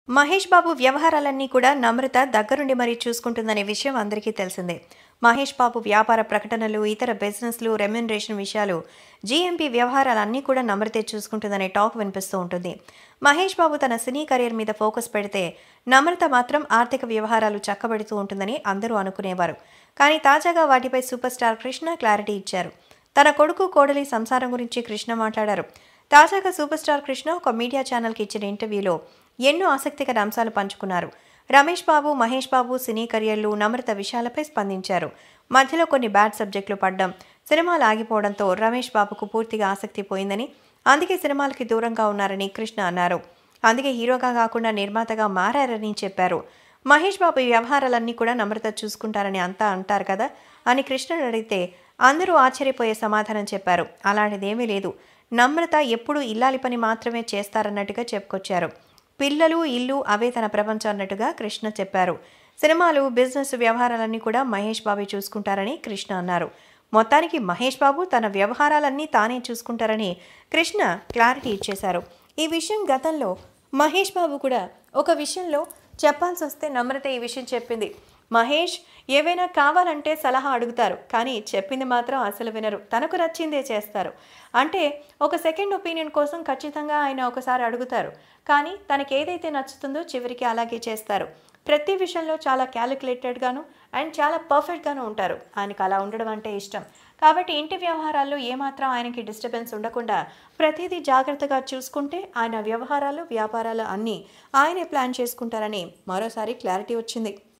మహేష్ బాబు వ్యవహారాలన్నీ కూడా నమ్రత దగ్గరుండి మరీ చూసుకుంటుందనే విషయం అందరికీ తెలిసిందే మహేష్ బాబు వ్యాపార ప్రకటనలు ఇతర బిజినెస్లు రెమ్యునరేషన్ విషయాలు జీఎంపీ వ్యవహారాలన్నీ కూడా నమ్రతే చూసుకుంటుందనే టాక్ వినిపిస్తూ ఉంటుంది మహేష్ బాబు తన సినీ కెరీర్ మీద ఫోకస్ పెడితే నమ్రత మాత్రం ఆర్థిక వ్యవహారాలు చక్కబెడుతూ ఉంటుందని అందరూ అనుకునేవారు కానీ తాజాగా వాటిపై సూపర్ స్టార్ కృష్ణ క్లారిటీ ఇచ్చారు తన కొడుకు కోడలి సంసారం గురించి కృష్ణ మాట్లాడారు తాజాగా సూపర్ స్టార్ కృష్ణ ఒక మీడియా ఛానల్కి ఇచ్చిన ఇంటర్వ్యూలో ఎన్నో ఆసక్తికర అంశాలు పంచుకున్నారు రమేష్ బాబు మహేష్ బాబు సినీ కెరియర్లు నమ్రత విషయాలపై స్పందించారు మధ్యలో కొన్ని బ్యాడ్ సబ్జెక్టులు పడ్డం సినిమాలు ఆగిపోవడంతో రమేష్ బాబుకు పూర్తిగా ఆసక్తి పోయిందని అందుకే సినిమాలకి దూరంగా ఉన్నారని కృష్ణ అన్నారు అందుకే హీరోగా కాకుండా నిర్మాతగా మారారని చెప్పారు మహేష్ బాబు ఈ వ్యవహారాలన్నీ కూడా నమ్రత చూసుకుంటారని అంతా అంటారు కదా అని కృష్ణను అడిగితే అందరూ ఆశ్చర్యపోయే సమాధానం చెప్పారు అలాంటిదేమీ లేదు నమ్రత ఎప్పుడూ ఇల్లాలి పని మాత్రమే చేస్తారన్నట్టుగా చెప్పుకొచ్చారు పిల్లలు ఇల్లు అవే తన ప్రపంచం అన్నట్టుగా కృష్ణ చెప్పారు సినిమాలు బిజినెస్ వ్యవహారాలన్నీ కూడా మహేష్ బాబు చూసుకుంటారని కృష్ణ అన్నారు మొత్తానికి మహేష్ బాబు తన వ్యవహారాలన్నీ తానే చూసుకుంటారని కృష్ణ క్లారిటీ ఇచ్చేశారు ఈ విషయం గతంలో మహేష్ బాబు కూడా ఒక విషయంలో చెప్పాల్సి వస్తే నమ్రత ఈ విషయం చెప్పింది మహేష్ ఏవైనా కావాలంటే సలహా అడుగుతారు కానీ చెప్పింది మాత్రం అసలు వినరు తనకు నచ్చిందే చేస్తారు అంటే ఒక సెకండ్ ఒపీనియన్ కోసం ఖచ్చితంగా ఆయన ఒకసారి అడుగుతారు కానీ తనకి ఏదైతే నచ్చుతుందో చివరికి అలాగే చేస్తారు ప్రతి విషయంలో చాలా క్యాలిక్యులేటెడ్గాను అండ్ చాలా పర్ఫెక్ట్గాను ఉంటారు ఆయనకు అలా ఉండడం అంటే ఇష్టం కాబట్టి ఇంటి వ్యవహారాల్లో ఏమాత్రం ఆయనకి డిస్టర్బెన్స్ ఉండకుండా ప్రతిదీ జాగ్రత్తగా చూసుకుంటే ఆయన వ్యవహారాలు వ్యాపారాలు అన్నీ ఆయనే ప్లాన్ చేసుకుంటారని మరోసారి క్లారిటీ వచ్చింది